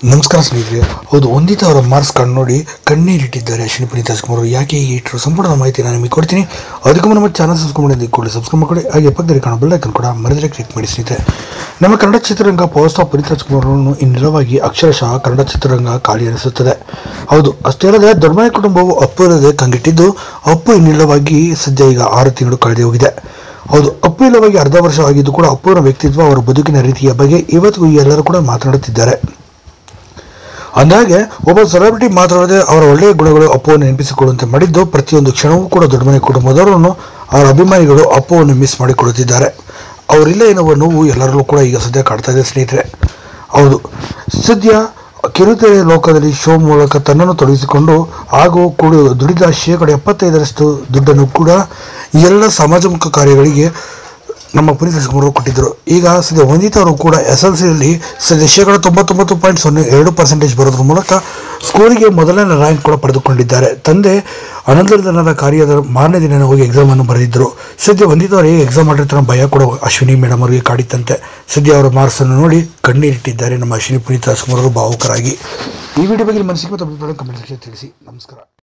ನಮಸ್ಕಾರ ಸ್ನೇಹಿತರೆ ಹೌದು ಒಂದಿತ ಅವರ ಮಾರ್ಕ್ಸ್ ಕಾರ್ಡ್ ನೋಡಿ ಕಣ್ಣೀರಿಟ್ಟಿದ್ದಾರೆ ಅಶ್ವಿನಿ ಪುನೀತ್ ರಾಜ್ಕುಮಾರ್ ಅವರು ಯಾಕೆ ಹೀಗೆ ಇಟ್ಟರು ಸಂಪೂರ್ಣ ಮಾಹಿತಿ ನಾನು ನಿಮಗೆ ಕೊಡ್ತೀನಿ ಅದಕ್ಕೂ ಮುನ್ನ ನಮ್ಮ ಚಾನಲ್ ಸಬ್ಸ್ಕ್ರೈಬ್ ಮಾಡಿ ಕೂಡಲೇ ಸಬ್ಸ್ಕ್ರೈಬ್ ಮಾಡಿ ಹಾಗೆ ಪಕ್ಕದಲ್ಲಿ ಕಾಣೋ ಬೆಲ್ ಐಕನ್ ಕೂಡ ಮರೆದರೆ ಕ್ಲಿಕ್ ಮಾಡಿ ಸ್ನೇಹಿತರೆ ನಮ್ಮ ಕನ್ನಡ ಚಿತ್ರರಂಗ ಪವರ್ ಸ್ಟಾರ್ ಪುನೀತ್ ರಾಜ್ಕುಮಾರ್ ಅವರನ್ನು ಇನ್ನಿಲ್ಲವಾಗಿ ಅಕ್ಷರಶಃ ಕನ್ನಡ ಚಿತ್ರರಂಗ ಖಾಲಿ ಅನಿಸುತ್ತದೆ ಹೌದು ಅಷ್ಟೇ ಅಲ್ಲದೆ ದೊಡ್ಡಮನೆ ಕುಟುಂಬವು ಅಪ್ಪು ಇಲ್ಲದೆ ಕಂಗಿಟ್ಟಿದ್ದು ಅಪ್ಪು ಇನ್ನಿಲ್ಲವಾಗಿ ಸದ್ಯ ಈಗ ಆರು ತಿಂಗಳು ಕಳೆದು ಹೋಗಿದೆ ಹೌದು ಅಪ್ಪು ಇಲ್ಲವಾಗಿ ಅರ್ಧ ವರ್ಷ ಆಗಿದ್ದು ಕೂಡ ಅಪ್ಪುವಿನ ವ್ಯಕ್ತಿತ್ವ ಅವರ ಬದುಕಿನ ರೀತಿಯ ಬಗ್ಗೆ ಇವತ್ತಿಗೂ ಎಲ್ಲರೂ ಕೂಡ ಮಾತನಾಡುತ್ತಿದ್ದಾರೆ ಅಂದಾಗೆ ಒಬ್ಬ ಸೆಲೆಬ್ರಿಟಿ ಮಾತಾಡದೆ ಅವರ ಒಳ್ಳೆಯ ಗುಣಗಳು ಅಪ್ಪುವನ್ನು ನೆನಪಿಸಿಕೊಳ್ಳುವಂತೆ ಮಾಡಿದ್ದು ಪ್ರತಿಯೊಂದು ಕ್ಷಣವೂ ಕೂಡ ದೊಡ್ಡಮನೆ ಕುಟುಂಬದವರನ್ನು ಅವರ ಅಭಿಮಾನಿಗಳು ಅಪ್ಪುವನ್ನು ಮಿಸ್ ಮಾಡಿಕೊಳ್ಳುತ್ತಿದ್ದಾರೆ ಅವರಿಲ್ಲ ಎನ್ನುವ ನೋವು ಎಲ್ಲರಲ್ಲೂ ಕೂಡ ಈಗ ಸದ್ಯ ಕಾಡ್ತಾ ಇದೆ ಸ್ನೇಹಿತರೆ ಹೌದು ಸದ್ಯ ಕಿರುತೆರೆ ಲೋಕದಲ್ಲಿ ಶೋ ಮೂಲಕ ತನ್ನನ್ನು ತೊಡಗಿಸಿಕೊಂಡು ಹಾಗೂ ಕೂಡ ದುಡಿದ ಶೇಕಡ ಎಪ್ಪತ್ತೈದರಷ್ಟು ದುಡ್ಡನ್ನು ಕೂಡ ಎಲ್ಲ ಸಮಾಜಮುಖ ಕಾರ್ಯಗಳಿಗೆ ನಮ್ಮ ಪುನೀತ್ ರಾಜ್ಕುಮಾರ್ ಅವರು ಕೊಟ್ಟಿದ್ದರು ಈಗ ಸದ್ಯ ವಂದಿತಾ ಅವರು ಕೂಡ ಎಸ್ ಎಲ್ ಸಿಯಲ್ಲಿ ಸದ್ಯ ಶೇಕಡ ತೊಂಬತ್ತೊಂಬತ್ತು ಪಾಯಿಂಟ್ ಸೊನ್ನೆ ಎರಡು ಪರ್ಸೆಂಟೇಜ್ ಬರೋದ್ರ ಮೂಲಕ ಸ್ಕೂಲಿಗೆ ಮೊದಲನೇ ರ್ಯಾಂಕ್ ಕೂಡ ಪಡೆದುಕೊಂಡಿದ್ದಾರೆ ತಂದೆ ಅನಂತರದನದ ಕಾರ್ಯದ ಮಾರನೇ ದಿನ ಹೋಗಿ ಎಕ್ಸಾಮನ್ನು ಬರೆದಿದ್ದರು ಸದ್ಯ ವಂದಿತಾ ಅವರು ಹೇಗೆ ಎಕ್ಸಾಮ್ ಮಾಡಿರ್ತಾರೋ ಭಯ ಕೂಡ ಅಶ್ವಿನಿ ಮೇಡಮ್ ಅವರಿಗೆ ಕಾಡಿತ್ತಂತೆ ಸದ್ಯ ಅವರ ಮಾರ್ಕ್ಸನ್ನು ನೋಡಿ ಕಣ್ಣೀರಿಟ್ಟಿದ್ದಾರೆ ನಮ್ಮ ಅಶ್ವಿನಿ ಪುನೀತ್ ರಾಜ್ಕುಮಾರ್ ಅವರು ಭಾವುಕರಾಗಿ ಈ ವಿಡಿಯೋ ಬಗ್ಗೆ ನಿಮ್ಮ ಮನಸ್ಸಿಗೆ ಮತ್ತು ಅಭಿಪ್ರಾಯ ಕಮೆಂಟ್ ಸೆಕ್ಷನ್ ತಿಳಿಸಿ ನಮಸ್ಕಾರ